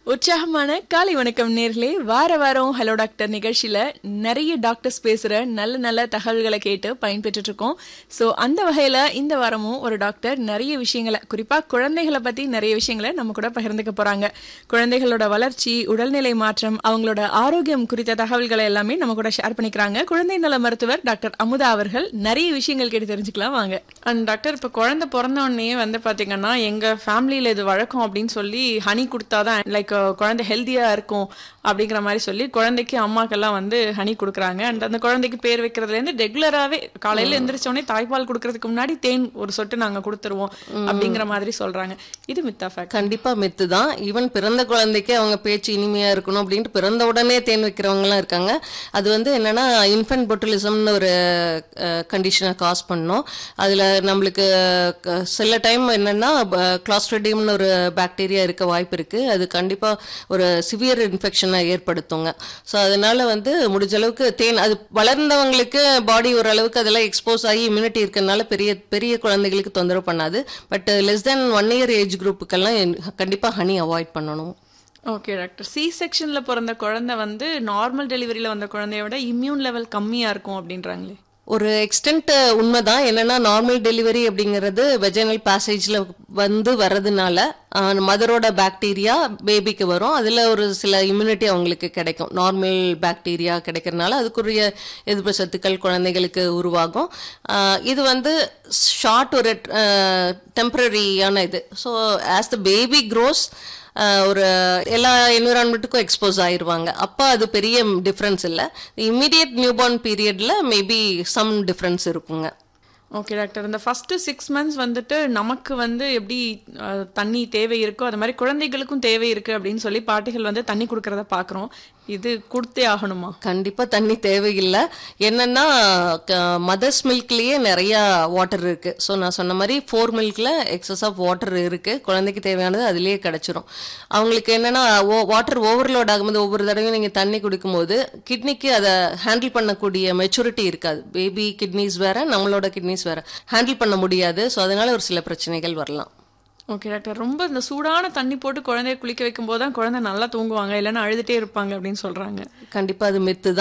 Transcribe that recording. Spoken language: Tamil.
உற்சாகமான காலை வணக்கம் நேர்களே வார வாரம் ஹலோ டாக்டர் நிகழ்ச்சியில நிறைய டாக்டர்ஸ் பேசுற நல்ல நல்ல தகவல்களை கேட்டு பயன்பெற்றுட்டு இருக்கோம் ஸோ அந்த வகையில இந்த வாரமும் ஒரு டாக்டர் நிறைய விஷயங்களை குறிப்பா குழந்தைகளை பத்தி நிறைய விஷயங்களை நம்ம கூட பகிர்ந்துக்க போறாங்க குழந்தைகளோட வளர்ச்சி உடல்நிலை மாற்றம் அவங்களோட ஆரோக்கியம் குறித்த தகவல்களை எல்லாமே நம்ம கூட ஷேர் பண்ணிக்கிறாங்க குழந்தை நல மருத்துவர் டாக்டர் அமுதா அவர்கள் நிறைய விஷயங்கள் கேட்டு தெரிஞ்சுக்கலாம் வாங்க அண்ட் டாக்டர் இப்போ குழந்தை பிறந்த உடனே வந்து பாத்தீங்கன்னா எங்க ஃபேமிலியில இது வழக்கம் அப்படின்னு சொல்லி ஹனி கொடுத்தாதான் லைக் குழந்தை ஹெல்த்தியா இருக்கும் அப்படிங்கிற மாதிரி சொல்லி குழந்தைக்கு அம்மாக்கெல்லாம் வந்து ஹனி கொடுக்குறாங்க அண்ட் அந்த குழந்தைக்கு பேர் வைக்கிறதுல இருந்து ரெகுலராகவே காலையில எந்திரிச்ச உடனே தாய்ப்பால் கொடுக்கறதுக்கு முன்னாடி தேன் ஒரு சொட்டு நாங்க கொடுத்துருவோம் அப்படிங்கிற மாதிரி சொல்றாங்க இது மித்தா ஃபேக்ட் கண்டிப்பா மெத்து தான் ஈவன் பிறந்த குழந்தைக்கு அவங்க பேச்சு இனிமையா இருக்கணும் அப்படின்ட்டு பிறந்த உடனே தேன் வைக்கிறவங்க எல்லாம் இருக்காங்க அது வந்து என்னன்னா இன்ஃபென்ட் பொட்டுலிசம்னு ஒரு கண்டிஷனை காஸ் பண்ணோம் அதுல நம்மளுக்கு க- சில டைம் என்னன்னா கிளாஸ்ட்ரடியம்னு ஒரு பாக்டீரியா இருக்க வாய்ப்பு இருக்கு அது கண்டிப்பா ஒரு சிவியர் இன்ஃபெக்ஷனை ஏற்படுத்துங்க ஸோ அதனால வந்து முடிஞ்ச அளவுக்கு தேன் அது வளர்ந்தவங்களுக்கு பாடி ஓரளவுக்கு அதெல்லாம் எக்ஸ்போஸ் ஆகி இம்யூனிட்டி இருக்கறனால பெரிய பெரிய குழந்தைகளுக்கு தொந்தரவு பண்ணாது but less than one year age குரூப்புக்கெல்லாம் கண்டிப்பா ஹனி அவாய்ட் பண்ணணும் ஓகே டாக்டர் சி செக்ஷன்ல பிறந்த குழந்தை வந்து நார்மல் டெலிவரியில வந்த குழந்தைய விட இம்யூன் லெவல் கம்மியா இருக்கும் அப்படின்றாங்களே ஒரு எக்ஸ்டென்ட் உண்மைதான் என்னன்னா நார்மல் டெலிவரி அப்படிங்கிறது வெஜைனல் பேசேஜ்ல வந்து வர்றதுனால மதரோட பாக்டீரியா பேபிக்கு வரும் அதுல ஒரு சில இம்யூனிட்டி அவங்களுக்கு கிடைக்கும் நார்மல் பாக்டீரியா கிடைக்கிறதுனால அதுக்குரிய எதிர்ப்பு சத்துக்கள் குழந்தைகளுக்கு உருவாகும் ஆஹ் இது வந்து ஷார்ட் ஒரு டெம்பரரியான இது so as the baby grows ஒரு எல்லா என்விரான்மெண்ட்டுக்கும் எக்ஸ்போஸ் ஆயிருவாங்க அப்போ அது பெரிய டிஃப்ரென்ஸ் இல்லை இம்மிடியட் நியூபார்ன் பீரியட்ல மேபி சம் டிஃப்ரென்ஸ் இருக்குங்க ஓகே டாக்டர் இந்த ஃபர்ஸ்ட் சிக்ஸ் மந்த்ஸ் வந்துட்டு நமக்கு வந்து எப்படி அஹ், தண்ணி தேவை இருக்கோ அது மாதிரி குழந்தைகளுக்கும் தேவை இருக்கு அப்படின்னு சொல்லி பாட்டிகள் வந்து தண்ணி கொடுக்கறத பார்க்குறோம் இது கொடுத்தே ஆகணுமா கண்டிப்பா தண்ணி தேவையில்லை என்னன்னா மதர்ஸ் மில்க்லயே நிறைய வாட்டர் இருக்கு ஸோ நான் சொன்ன மாதிரி ஃபோர் மில்க்ல எக்ஸஸ் ஆஃப் வாட்டர் இருக்கு குழந்தைக்கு தேவையானது அதுலயே கிடைச்சிரும் அவங்களுக்கு என்னன்னா வாட்டர் ஓவர்லோட் ஆகும்போது ஒவ்வொரு தடவையும் நீங்க தண்ணி குடிக்கும்போது கிட்னிக்கு அதை ஹேண்டில் பண்ணக்கூடிய மெச்சூரிட்டி இருக்காது பேபி கிட்னிஸ் வேற நம்மளோட கிட்னிஸ் வேற ஹேண்டில் பண்ண முடியாது ஸோ அதனால ஒரு சில பிரச்சனைகள் வரலாம் ஓகே டாக்டர் ரொம்ப இந்த சூடான தண்ணி போட்டு குழந்தைய குளிக்க வைக்கும் போது தான் குழந்தை நல்லா தூங்குவாங்க இல்லைன்னா அழுதுட்டே இருப்பாங்க அப்படின்னு சொல்றாங்க கண்டிப்பா அது மித்து